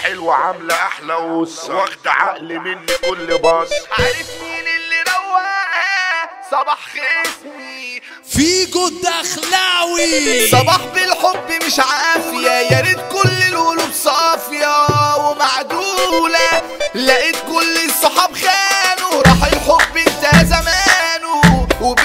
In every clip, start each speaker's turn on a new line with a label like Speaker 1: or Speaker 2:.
Speaker 1: حلوة عاملة أحلى وصة واخدة عقل مني كل باص
Speaker 2: عارف مين اللي رواقها صباح خصمي
Speaker 3: فيجو الدخلاوي
Speaker 2: صباح بالحب مش عافية يا ريت كل القلوب صافية ومعدولة لقيت كل الصحاب خانوا راح الحب انتهى زمانه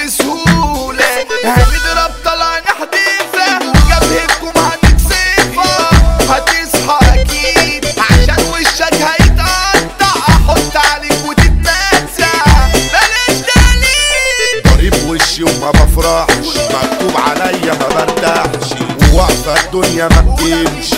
Speaker 2: وبسهولة هنضرب طلع نحدفها وجبهتكم هنكسفها هتصحى اكيد عشان وشك هيتقطع احط عليك وتتنزع بلاش دليل
Speaker 1: ضريب وشي وما بفرحش مكتوب عليا ما برتاحش وواقفة الدنيا ما بتمشي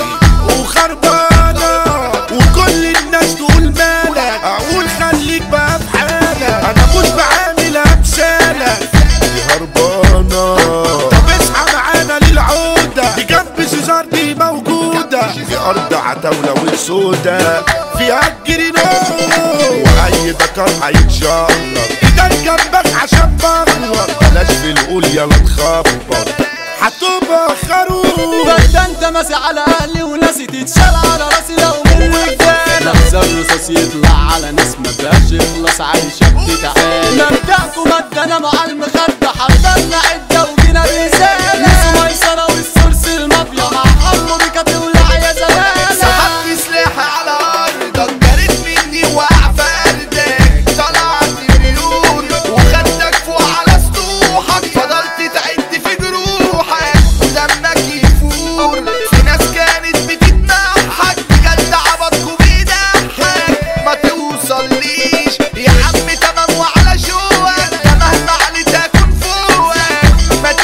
Speaker 1: وخربانة وكل الناس تقول مالك أقول خليك بقى في حالك أنا مش بعامل أمثالك دي هربانة طب اصحى معانا للعودة دي جنب سيزار دي موجودة دي أرض عتاولة والسودة فيها الجرينو وأي ذكر هيتشقلط إيدك جنبك عشان بغلط بلاش في القول يلا تخبط هتبقى خروف
Speaker 3: بس ده انت ماسي على اهلي وناسي تتشال على راسي لو من رجاله لحظة الرصاص يطلع على ناس ما فيهاش يخلص عايشة بتتعالى مبدأكم مدنا مع المخدة حضرنا عدة وجينا رسالة ناس ميسرة والسورس المافيا مع حمو بيكا تولع يا زمالة
Speaker 2: سحبت سلاحي على ارضك جريت مني وقع فردك طلعت مليون وخدك فوق على سطوحك فضلت تعد في جروحك ودمك يفور في ناس كانت بتتنحك بجد عبطكوا بيضحك ما توصليش يا عم تمام وعلى شوقك ده مهما عليت اكون فوقك ما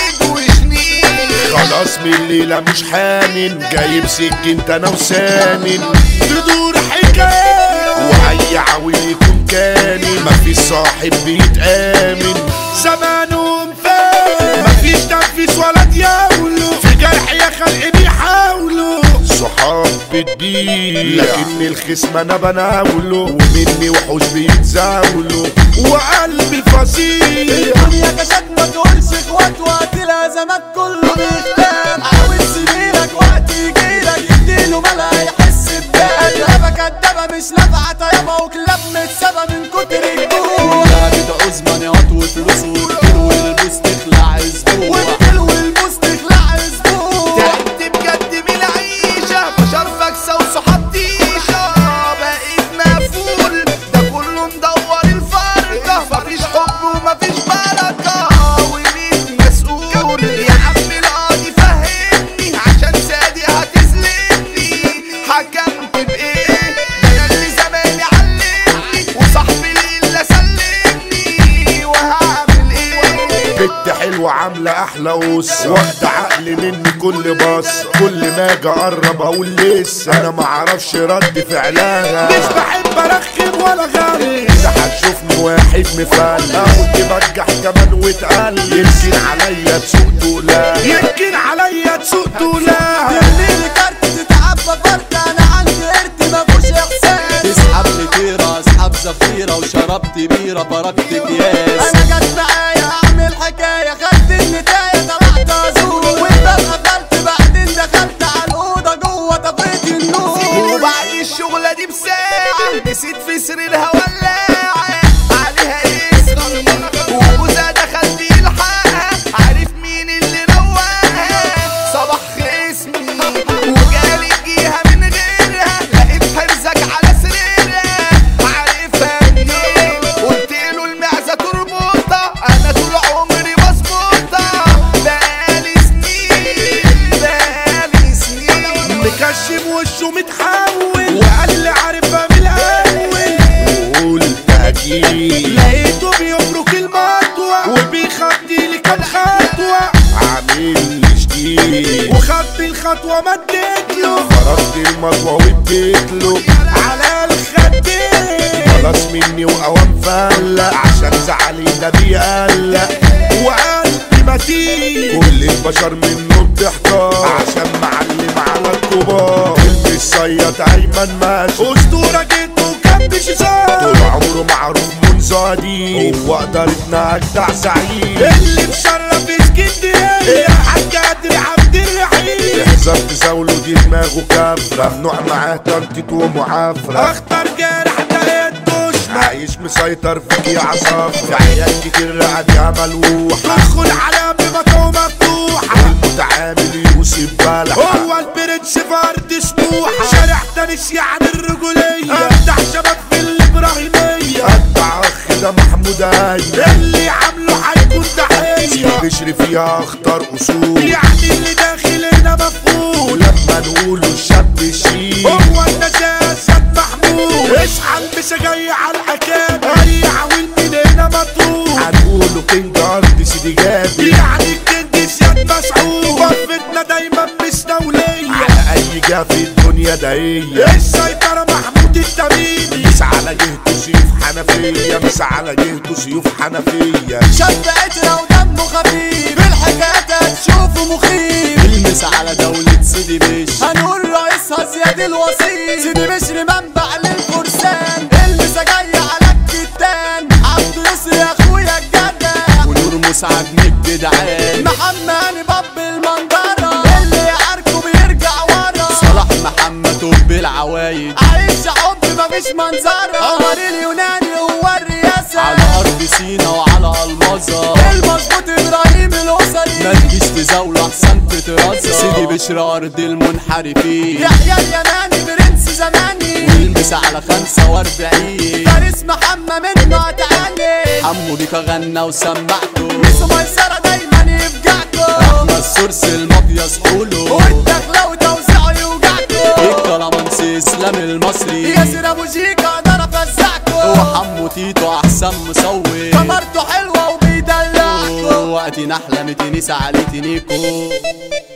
Speaker 2: تدوشنيش
Speaker 1: خلاص من الليلة مش حانن جايب سكينت انا وسانن تدور حكاية وأي عويل يكون كاني مفيش صاحب بيتآمن زمانه مفان مفيش تنفيذ ولا دياولو في جرح يا خلق بيحاولوا صحاب بتبيع لكن الخصم انا بناوله ومني وحوش بيتزاولوا وقلبي فصيل
Speaker 3: الدنيا كشك ما تقولش اخوات وقت الازمات كله بيختار عاوز سنينك وقت يجيلك يديله ملا يحس ببال لعبة كدابة مش نافعة طيبة وكلاب متسابة من كتر الجوع لعبة عزمانيات وفلوس وكتير والبوس تخلع اسبوع وكتير والبوس تخلع اسبوع
Speaker 2: تعبت بجد من العيشة بشر فاكسة وصحاب تيشة بقيت مقفول ده كله مدور الفرقة مفيش حب ومفيش بركة ومين مسؤول يا عم القاضي فهمني عشان سادي هتسلمني حكمت بإيه ده أنا اللي زماني علمني وصاحبي اللي سلمني وهعمل إيه
Speaker 1: بنت حلوة عاملة أحلى قصة واخدة عقل مني كل بص كل ما أجي أقرب أقول لسه أنا معرفش رد فعلها مش بحب أرخم ولا غالي ده هتشوفني واحد مفل أقول تبجح كمان وتقل يمكن عليا تسوق تقولها يمكن عليا تسوق تقولها
Speaker 3: ترميلي كارت تتعبى فرد انا عندي قرد مفوش احساس تسحب لي طيرة اسحب زفيرة وشربت بيرة فرقت اكياس انا جت معايا اعمل حكاية خدت النتاية طلعت ازور والباب قفلت بعدين دخلت على الاوضة جوه طفيت النور
Speaker 2: وبعد الشغلة دي بساعة نسيت في سريرها ولاعة عليها اسمي وجوزها دخل يلحقها عارف مين اللي رواها صباح خصمي وجالي جيها من غيرها لقيت حرزك على سريرها عارفها منين قلت له المعزة تربطها انا طول عمري مظبوطة بقالي سنين بقالي سنين
Speaker 1: مكشم وشه متحول وقال لي عارفها من الأول وقلت أكيد لقيته بيبرك المطوة وبيخطي لي كام خطوة عامل لي جديد وخدت الخطوة مديت له فرضت المطوة واديت له على الخدين خلاص مني وقوام فلق عشان زعلي ده بيقلق وقلبي متين كل البشر منه بتحتار عشان معلم على الكبار فيلم الصياد ايمن ماشي اسطوره جدا وكان بشيزان طول عمره معروف منذ قديم هو قدرتنا اجدع سعيد اللي مشرف اسكندريه يا حاج قادر عبد الرحيم احذر تزاوله دي دماغه كافرة ممنوع معاه تنطيط ومعافرة اخطر جارح ده الدشمن عايش مسيطر فيك يا عصافرة في عيال كتير قاعد ملوحة تدخل على بمطعم مفتوحة المتعامل يوسف بلح هو البرنس فرد سموحة شارع تنس يعني الرجولية ابدع شباب في الابراهيمية ابدع اخ ده محمود ايمن اللي عامله هيكون تحية بشري فيها اخطر اصول يعني اللي داخل هنا مفقود لما نقوله الشاب شيك هو النجاسة محمود اصحى المسا جاي على الحكام هي عويل من هنا مطروح هنقوله كينج ارض سيدي جابر يعني الكينج زياد مسعود وقفتنا دايما مستولية على اي جا في الدنيا ده هي السيطرة محمود التميمي مس على جهته سيوف حنفية مس على جهته سيوف حنفية
Speaker 3: شاب عترة ودمه خفيف بالحكايات هتشوفه مخيف المس على دولة سيدي بش هنقول رئيسها زياد الوصيل سيدي بشر منبع للفرسان المسا جاية على الكتان عبد يسر يا اخويا الجدع ونور مسعد من الجدعان محمد باب المنظرة اللي يعاركه بيرجع ورا صلاح محمد طب العوايد عايش حب مفيش منظرة عمر اليوناني هو الرئاسة على أرض سينا وعلى المظة المظبوط إبراهيم الأسري ما تجيش تزاول أحسن تترزق سيدي بشر أرض المنحرفين يحيى اليماني برنس زماني والمس على خمسة وأربعين فارس محمد منه هتعاني حمو بيكا غنى وسمعته ميسو ميسرة دايما يفجعكوا احمد السورس المقياس حوله والدخلة وتوزيعه يوجعكوا الكلامنسي اسلام المصري ياسر ابو جيكا اقدر افزعكوا وحمو تيتو احسن مصور كاميرته حلوه وبيدلعكوا وقت نحلة متنسى عليه تنيكو